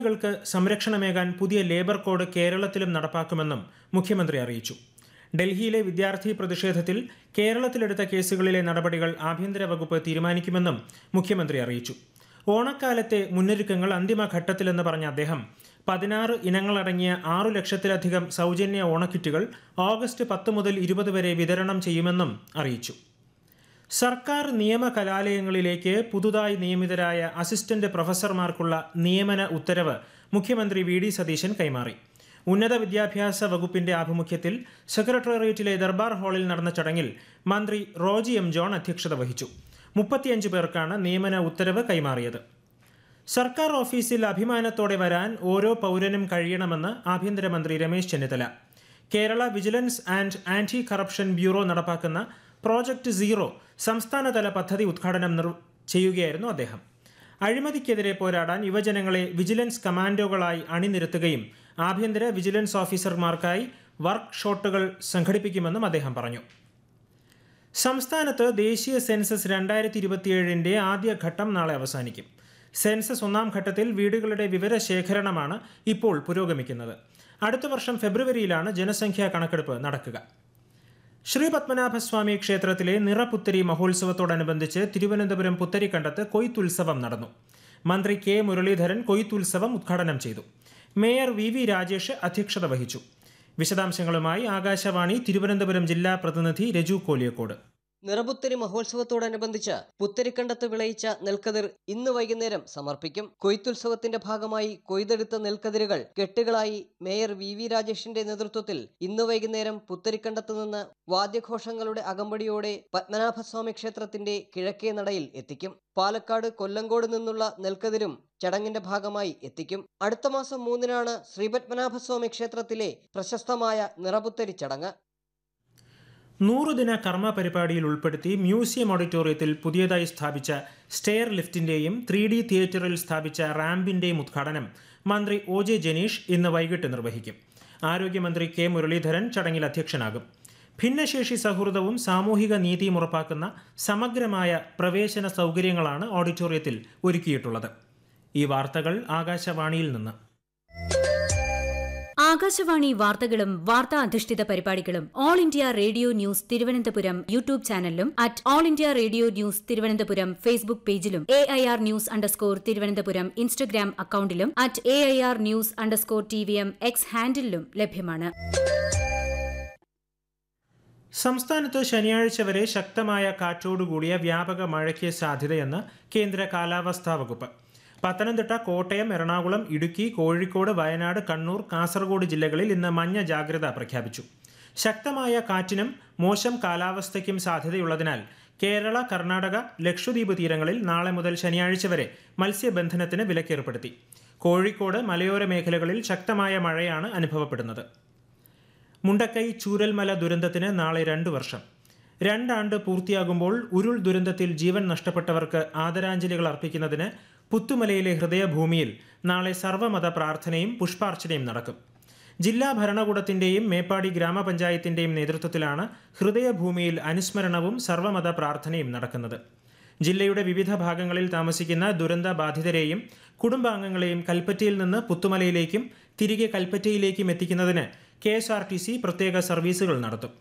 ൾക്ക് സംരക്ഷണമേകാൻ പുതിയ labour code കേരളത്തിലും നടപ്പാക്കുമെന്നും മുഖ്യമന്ത്രി അറിയിച്ചു ഡൽഹിയിലെ വിദ്യാർത്ഥി പ്രതിഷേധത്തിൽ കേരളത്തിലെടുത്ത കേസുകളിലെ നടപടികൾ ആഭ്യന്തര വകുപ്പ് തീരുമാനിക്കുമെന്നും മുഖ്യമന്ത്രി അറിയിച്ചു ഓണക്കാലത്തെ മുന്നൊരുക്കങ്ങൾ അന്തിമഘട്ടത്തിലെന്ന് പറഞ്ഞ അദ്ദേഹം പതിനാറ് ഇനങ്ങളടങ്ങിയ ആറു ലക്ഷത്തിലധികം സൗജന്യ ഓണക്കിറ്റുകൾ ഓഗസ്റ്റ് പത്ത് മുതൽ ഇരുപത് വരെ വിതരണം ചെയ്യുമെന്നും അറിയിച്ചു സർക്കാർ നിയമ കലാലയങ്ങളിലേക്ക് പുതുതായി നിയമിതരായ അസിസ്റ്റന്റ് പ്രൊഫസർമാർക്കുള്ള നിയമന ഉത്തരവ് മുഖ്യമന്ത്രി വി ഡി സതീശൻ കൈമാറി ഉന്നത വിദ്യാഭ്യാസ വകുപ്പിന്റെ ആഭിമുഖ്യത്തിൽ സെക്രട്ടേറിയറ്റിലെ ദർബാർ ഹാളിൽ നടന്ന ചടങ്ങിൽ മന്ത്രി റോജി എം ജോൺ അധ്യക്ഷത വഹിച്ചു മുപ്പത്തിയഞ്ച് പേർക്കാണ് നിയമന ഉത്തരവ് കൈമാറിയത് സർക്കാർ ഓഫീസിൽ അഭിമാനത്തോടെ വരാൻ ഓരോ പൗരനും കഴിയണമെന്ന് ആഭ്യന്തരമന്ത്രി Ramesh Chennithala Kerala vigilance and anti corruption bureau നടപ്പാക്കുന്ന പ്രോജക്റ്റ് സീറോ സംസ്ഥാനതല പദ്ധതി ഉദ്ഘാടനം നിർ ചെയ്യുകയായിരുന്നു അദ്ദേഹം അഴിമതിക്കെതിരെ പോരാടാൻ യുവജനങ്ങളെ വിജിലൻസ് കമാൻഡോകളായി അണിനിരത്തുകയും ആഭ്യന്തര വിജിലൻസ് ഓഫീസർമാർക്കായി വർക്ക് ഷോട്ടുകൾ സംഘടിപ്പിക്കുമെന്നും അദ്ദേഹം പറഞ്ഞു സംസ്ഥാനത്ത് ദേശീയ സെൻസസ് രണ്ടായിരത്തി ഇരുപത്തിയേഴിൻ്റെ ആദ്യഘട്ടം നാളെ അവസാനിക്കും സെൻസസ് ഒന്നാം ഘട്ടത്തിൽ വീടുകളുടെ വിവരശേഖരണമാണ് ഇപ്പോൾ പുരോഗമിക്കുന്നത് അടുത്ത വർഷം ഫെബ്രുവരിയിലാണ് ജനസംഖ്യാ കണക്കെടുപ്പ് നടക്കുക ശ്രീ പത്മനാഭസ്വാമി ക്ഷേത്രത്തിലെ നിറപുത്തരി മഹോത്സവത്തോടനുബന്ധിച്ച് തിരുവനന്തപുരം പുത്തരിക്കണ്ടത്ത് കൊയ്ത്തുത്സവം നടന്നു മന്ത്രി കെ മുരളീധരൻ കൊയ്ത്തുത്സവം ഉദ്ഘാടനം ചെയ്തു മേയർ വി വി രാജേഷ് അധ്യക്ഷത വഹിച്ചു വിശദാംശങ്ങളുമായി ആകാശവാണി തിരുവനന്തപുരം ജില്ലാ പ്രതിനിധി രജു കോലിയക്കോട് നിറപുത്തരി മഹോത്സവത്തോടനുബന്ധിച്ച് പുത്തരിക്കണ്ടത്ത് വിളയിച്ച നെൽക്കതിർ ഇന്ന് വൈകുന്നേരം സമർപ്പിക്കും കൊയ്ത്തുത്സവത്തിന്റെ ഭാഗമായി കൊയ്തെടുത്ത നെൽക്കതിരുകൾ കെട്ടുകളായി മേയർ വി വി രാജേഷിന്റെ നേതൃത്വത്തിൽ ഇന്ന് വൈകുന്നേരം പുത്തരിക്കണ്ടത്ത് നിന്ന് വാദ്യഘോഷങ്ങളുടെ അകമ്പടിയോടെ പത്മനാഭസ്വാമി ക്ഷേത്രത്തിന്റെ കിഴക്കേ നടയിൽ എത്തിക്കും പാലക്കാട് കൊല്ലങ്കോട് നിന്നുള്ള നെൽക്കതിരും ചടങ്ങിന്റെ ഭാഗമായി എത്തിക്കും അടുത്ത മാസം മൂന്നിനാണ് ശ്രീപത്മനാഭസ്വാമി ക്ഷേത്രത്തിലെ പ്രശസ്തമായ നിറപുത്തരി ചടങ്ങ് നൂറുദിന കർമ്മ പരിപാടിയിൽ ഉൾപ്പെടുത്തി മ്യൂസിയം ഓഡിറ്റോറിയത്തിൽ പുതിയതായി സ്ഥാപിച്ച സ്റ്റെയർ ലിഫ്റ്റിന്റെയും ത്രീ ഡി തിയേറ്ററിൽ സ്ഥാപിച്ച റാമ്പിന്റെയും ഉദ്ഘാടനം മന്ത്രി ഒ ജെ ജനീഷ് ഇന്ന് വൈകിട്ട് നിർവഹിക്കും ആരോഗ്യമന്ത്രി കെ മുരളീധരൻ ചടങ്ങിൽ അധ്യക്ഷനാകും ഭിന്നശേഷി സൗഹൃദവും സാമൂഹിക നീതിയും ഉറപ്പാക്കുന്ന സമഗ്രമായ പ്രവേശന സൗകര്യങ്ങളാണ് ഓഡിറ്റോറിയത്തിൽ ഒരുക്കിയിട്ടുള്ളത് ഈ വാർത്തകൾ ആകാശവാണിയിൽ നിന്ന് ആകാശവാണി വാർത്തകളും വാർത്താ അധിഷ്ഠിത പരിപാടികളും All India Radio news Thiruvananthapuram YouTube ചാനലിലും at All India Radio news Thiruvananthapuram Facebook പേജിലും A I R news underscore Thiruvananthapuram Instagram അക്കൌണ്ടിലും at A I R news underscore T V M X ഹാൻഡിലും ലഭ്യമാണ് സംസ്ഥാനത്ത് ശനിയാഴ്ച വരെ ശക്തമായ കാറ്റോടുകൂടിയ വ്യാപക മഴയ്ക്ക് സാധ്യതയെന്ന് കേന്ദ്ര കാലാവസ്ഥാ വകുപ്പ് പത്തനംതിട്ട കോട്ടയം എറണാകുളം ഇടുക്കി കോഴിക്കോട് വയനാട് കണ്ണൂർ കാസർഗോഡ് ജില്ലകളിൽ ഇന്ന് മഞ്ഞ ജാഗ്രത പ്രഖ്യാപിച്ചു ശക്തമായ കാറ്റിനും മോശം കാലാവസ്ഥയ്ക്കും സാധ്യതയുള്ളതിനാൽ കേരള കർണാടക ലക്ഷദ്വീപ് തീരങ്ങളിൽ നാളെ മുതൽ ശനിയാഴ്ച വരെ മത്സ്യബന്ധനത്തിന് വിലക്കേർപ്പെടുത്തി കോഴിക്കോട് മലയോര മേഖലകളിൽ ശക്തമായ മഴയാണ് അനുഭവപ്പെടുന്നത് മുണ്ടക്കൈ ചൂരൽമല ദുരന്തത്തിന് നാളെ രണ്ടു വർഷം രണ്ടാണ്ട് പൂർത്തിയാകുമ്പോൾ ഉരുൾ ദുരന്തത്തിൽ ജീവൻ നഷ്ടപ്പെട്ടവർക്ക് ആദരാഞ്ജലികൾ അർപ്പിക്കുന്നതിന് പുത്തുമലയിലെ ഹൃദയഭൂമിയിൽ നാളെ സർവ്വമത പ്രാർത്ഥനയും പുഷ്പാർച്ചനയും നടക്കും ജില്ലാ ഭരണകൂടത്തിന്റെയും മേപ്പാടി ഗ്രാമപഞ്ചായത്തിന്റെയും നേതൃത്വത്തിലാണ് ഹൃദയഭൂമിയിൽ അനുസ്മരണവും സർവ്വമത പ്രാർത്ഥനയും നടക്കുന്നത് ജില്ലയുടെ വിവിധ ഭാഗങ്ങളിൽ താമസിക്കുന്ന ദുരന്ത ബാധിതരെയും കുടുംബാംഗങ്ങളെയും കൽപ്പറ്റയിൽ നിന്ന് പുത്തുമലയിലേക്കും തിരികെ കൽപ്പറ്റയിലേക്കും എത്തിക്കുന്നതിന് K S R T C പ്രത്യേക സർവീസുകൾ നടത്തും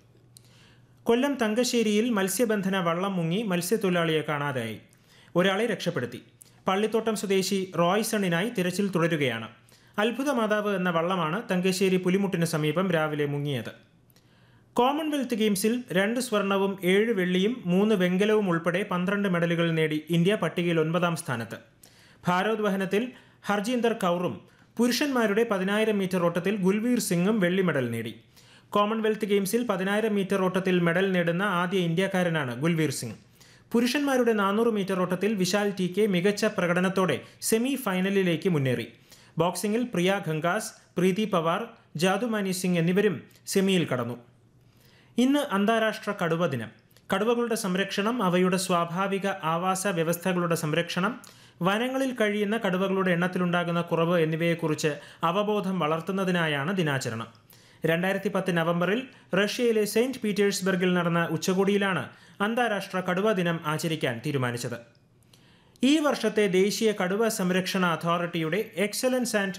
കൊല്ലം തങ്കശ്ശേരിയിൽ മത്സ്യബന്ധന വള്ളം മുങ്ങി മത്സ്യത്തൊഴിലാളിയെ കാണാതായി ഒരാളെ രക്ഷപ്പെടുത്തി പള്ളിത്തോട്ടം സ്വദേശി റോയ്സണിനായി തിരച്ചിൽ തുടരുകയാണ് അത്ഭുത മാതാവ് എന്ന വള്ളമാണ് തങ്കശ്ശേരി പുലിമുട്ടിന് സമീപം രാവിലെ മുങ്ങിയത് കോമൺവെൽത്ത് ഗെയിംസിൽ രണ്ട് സ്വർണവും ഏഴ് വെള്ളിയും മൂന്ന് വെങ്കലവും ഉൾപ്പെടെ പന്ത്രണ്ട് മെഡലുകൾ നേടി ഇന്ത്യ പട്ടികയിൽ ഒൻപതാം സ്ഥാനത്ത് ഭാരോദ്വഹനത്തിൽ ഹർജീന്ദർ കൗറും പുരുഷന്മാരുടെ പതിനായിരം മീറ്റർ ഓട്ടത്തിൽ ഗുൽവീർ സിംഗും വെള്ളി മെഡൽ നേടി കോമൺവെൽത്ത് ഗെയിംസിൽ പതിനായിരം മീറ്റർ ഓട്ടത്തിൽ മെഡൽ നേടുന്ന ആദ്യ ഇന്ത്യക്കാരനാണ് ഗുൽവീർ സിംഗ് പുരുഷന്മാരുടെ നാനൂറ് മീറ്റർ ഓട്ടത്തിൽ വിശാൽ ടി കെ മികച്ച പ്രകടനത്തോടെ സെമി ഫൈനലിലേക്ക് മുന്നേറി ബോക്സിംഗിൽ പ്രിയ ഖങ്കാസ് പ്രീതി പവാർ ജാദുമാനി സിംഗ് എന്നിവരും സെമിയിൽ കടന്നു ഇന്ന് അന്താരാഷ്ട്ര കടുവ ദിനം കടുവകളുടെ സംരക്ഷണം അവയുടെ സ്വാഭാവിക ആവാസ വ്യവസ്ഥകളുടെ സംരക്ഷണം വനങ്ങളിൽ കഴിയുന്ന കടുവകളുടെ എണ്ണത്തിലുണ്ടാകുന്ന കുറവ് എന്നിവയെക്കുറിച്ച് അവബോധം വളർത്തുന്നതിനായാണ് ദിനാചരണം രണ്ടായിരത്തി പത്ത് നവംബറിൽ റഷ്യയിലെ സെയിന്റ് പീറ്റേഴ്സ്ബർഗിൽ നടന്ന ഉച്ചകോടിയിലാണ് അന്താരാഷ്ട്ര കടുവ ദിനം ആചരിക്കാൻ തീരുമാനിച്ചത് ഈ വർഷത്തെ ദേശീയ കടുവ സംരക്ഷണ അതോറിറ്റിയുടെ എക്സലൻസ് ആൻഡ്